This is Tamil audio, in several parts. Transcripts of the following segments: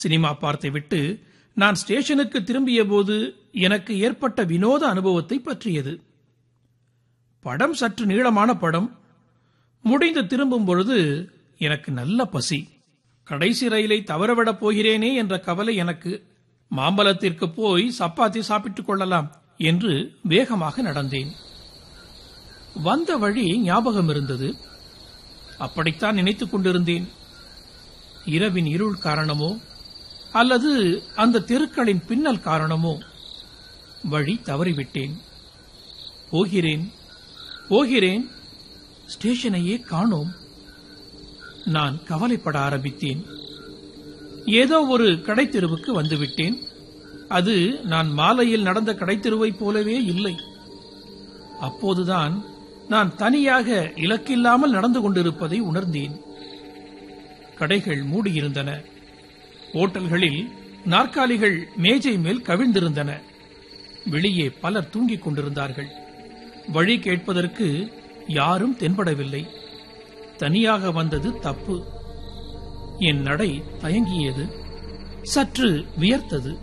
சினிமா பார்த்துவிட்டு நான் ஸ்டேஷனுக்கு திரும்பிய போது எனக்கு ஏற்பட்ட வினோத அனுபவத்தை பற்றியது படம் சற்று நீளமான படம் முடிந்து திரும்பும் பொழுது எனக்கு நல்ல பசி கடைசி ரயிலை தவறவிடப் போகிறேனே என்ற கவலை எனக்கு மாம்பலத்திற்கு போய் சப்பாத்தி சாப்பிட்டுக் கொள்ளலாம் என்று வேகமாக நடந்தேன் வந்த வழி ஞாபகம் இருந்தது அப்படித்தான் நினைத்துக் கொண்டிருந்தேன் இரவின் இருள் காரணமோ அல்லது அந்த தெருக்களின் பின்னல் காரணமோ வழி தவறிவிட்டேன் போகிறேன் போகிறேன் ஸ்டேஷனையே காணோம் நான் கவலைப்பட ஆரம்பித்தேன் ஏதோ ஒரு கடைத்தெருவுக்கு வந்துவிட்டேன் அது நான் மாலையில் நடந்த கடைத்தெருவைப் போலவே இல்லை அப்போதுதான் நான் தனியாக இலக்கில்லாமல் நடந்து கொண்டிருப்பதை உணர்ந்தேன் கடைகள் மூடியிருந்தன ஓட்டல்களில் நாற்காலிகள் மேஜை மேல் கவிழ்ந்திருந்தன வெளியே பலர் தூங்கிக் கொண்டிருந்தார்கள் வழி கேட்பதற்கு யாரும் தென்படவில்லை தனியாக வந்தது தப்பு என் நடை தயங்கியது சற்று வியர்த்தது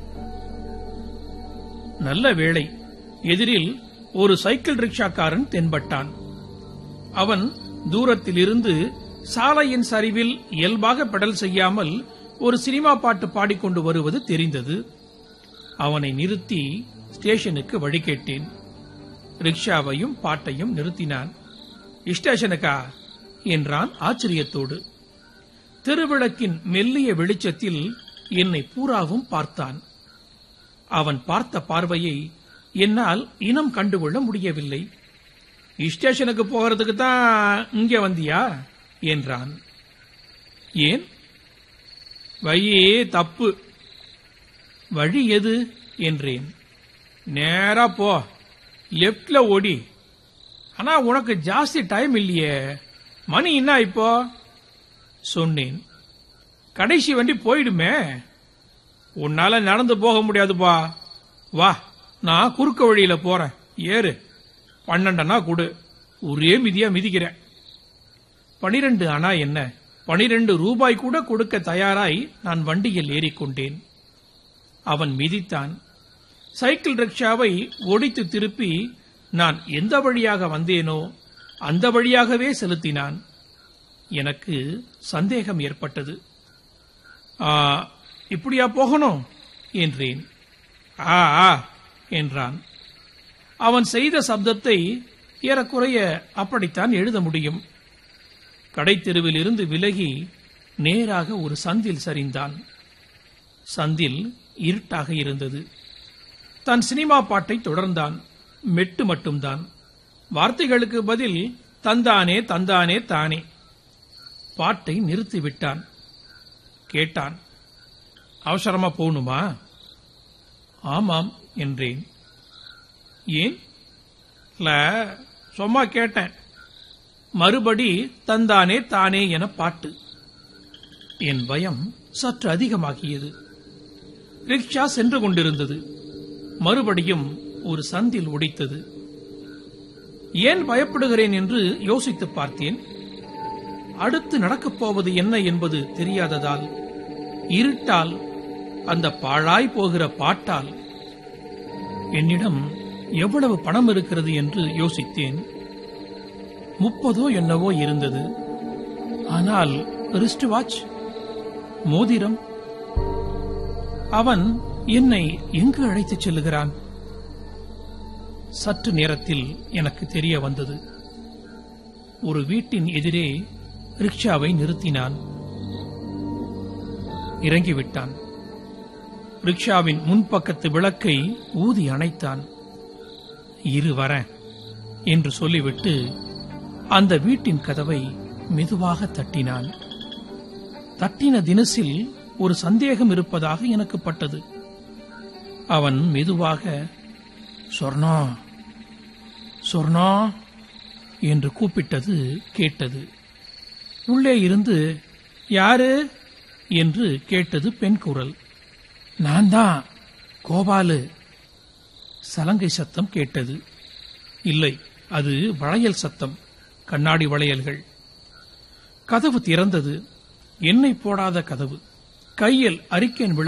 நல்ல வேளை எதிரில் ஒரு சைக்கிள் ரிக்ஷாக்காரன் தென்பட்டான் அவன் தூரத்திலிருந்து சாலையின் சரிவில் இயல்பாக பெடல் செய்யாமல் ஒரு சினிமா பாட்டு பாடிக்கொண்டு வருவது தெரிந்தது அவனை நிறுத்தி ஸ்டேஷனுக்கு வழி கேட்டேன் ரிக்ஷாவையும் பாட்டையும் நிறுத்தினான் ஸ்டேஷனுக்கா என்றான் ஆச்சரியத்தோடு திருவிளக்கின் மெல்லிய வெளிச்சத்தில் என்னை பூராவும் பார்த்தான் அவன் பார்த்த பார்வையை என்னால் இனம் கண்டுகொள்ள முடியவில்லை ஸ்டேஷனுக்கு போகிறதுக்கு தான் இங்க வந்தியா என்றான் ஏன் வழி தப்பு வழி எது என்றேன் நேரா போ லெப்ட்ல ஓடி ஆனா உனக்கு ஜாஸ்தி டைம் இல்லையே மணி என்ன இப்போ சொன்னேன் கடைசி வண்டி போயிடுமே உன்னால நடந்து போக முடியாதுப்பா வா நான் குறுக்க வழியில போறேன் ஏறு பன்னெண்டனா கொடு ஒரே மிதியா மிதிக்கிறேன் பனிரெண்டு அணா என்ன பனிரெண்டு ரூபாய் கூட கொடுக்க தயாராய் நான் வண்டியில் ஏறிக்கொண்டேன் அவன் மிதித்தான் சைக்கிள் ரிக்ஷாவை ஒடித்து திருப்பி நான் எந்த வழியாக வந்தேனோ அந்த வழியாகவே செலுத்தினான் எனக்கு சந்தேகம் ஏற்பட்டது "ஆ, இப்படியா போகணும் என்றேன் ஆ ஆ என்றான் அவன் செய்த சப்தத்தை ஏறக்குறைய அப்படித்தான் எழுத முடியும் கடைத்தெருவில் இருந்து விலகி நேராக ஒரு சந்தில் சரிந்தான் சந்தில் இருட்டாக இருந்தது தன் சினிமா பாட்டை தொடர்ந்தான் மெட்டு மட்டும்தான் வார்த்தைகளுக்கு பதில் தந்தானே தந்தானே தானே பாட்டை நிறுத்தி விட்டான் கேட்டான் அவசரமா போகணுமா ஆமாம் என்றேன் ஏன் இல்ல சும்மா கேட்டேன் மறுபடி தந்தானே தானே என பாட்டு என் பயம் சற்று அதிகமாகியது ரிக்ஷா சென்று கொண்டிருந்தது மறுபடியும் ஒரு சந்தில் உடைத்தது ஏன் பயப்படுகிறேன் என்று யோசித்துப் பார்த்தேன் அடுத்து நடக்கப் போவது என்ன என்பது தெரியாததால் இருட்டால் அந்த பாழாய் போகிற பாட்டால் என்னிடம் எவ்வளவு பணம் இருக்கிறது என்று யோசித்தேன் முப்பதோ என்னவோ இருந்தது ஆனால் ரிஸ்ட் வாட்ச் மோதிரம் அவன் என்னை எங்கு அழைத்துச் செல்லுகிறான் சற்று நேரத்தில் எனக்கு தெரிய வந்தது ஒரு வீட்டின் எதிரே ரிக்ஷாவை நிறுத்தினான் இறங்கிவிட்டான் ரிக்ஷாவின் முன்பக்கத்து விளக்கை ஊதி அணைத்தான் இரு வரேன் என்று சொல்லிவிட்டு அந்த வீட்டின் கதவை மெதுவாக தட்டினான் தட்டின தினசில் ஒரு சந்தேகம் இருப்பதாக எனக்கு பட்டது அவன் மெதுவாக சொர்ணா சொர்ணா என்று கூப்பிட்டது கேட்டது உள்ளே இருந்து யாரு என்று கேட்டது பெண் குரல் நான் தான் கோபாலு சலங்கை சத்தம் கேட்டது இல்லை அது வளையல் சத்தம் கண்ணாடி வளையல்கள் கதவு திறந்தது எண்ணெய் போடாத கதவு கையில் அரிக்கன்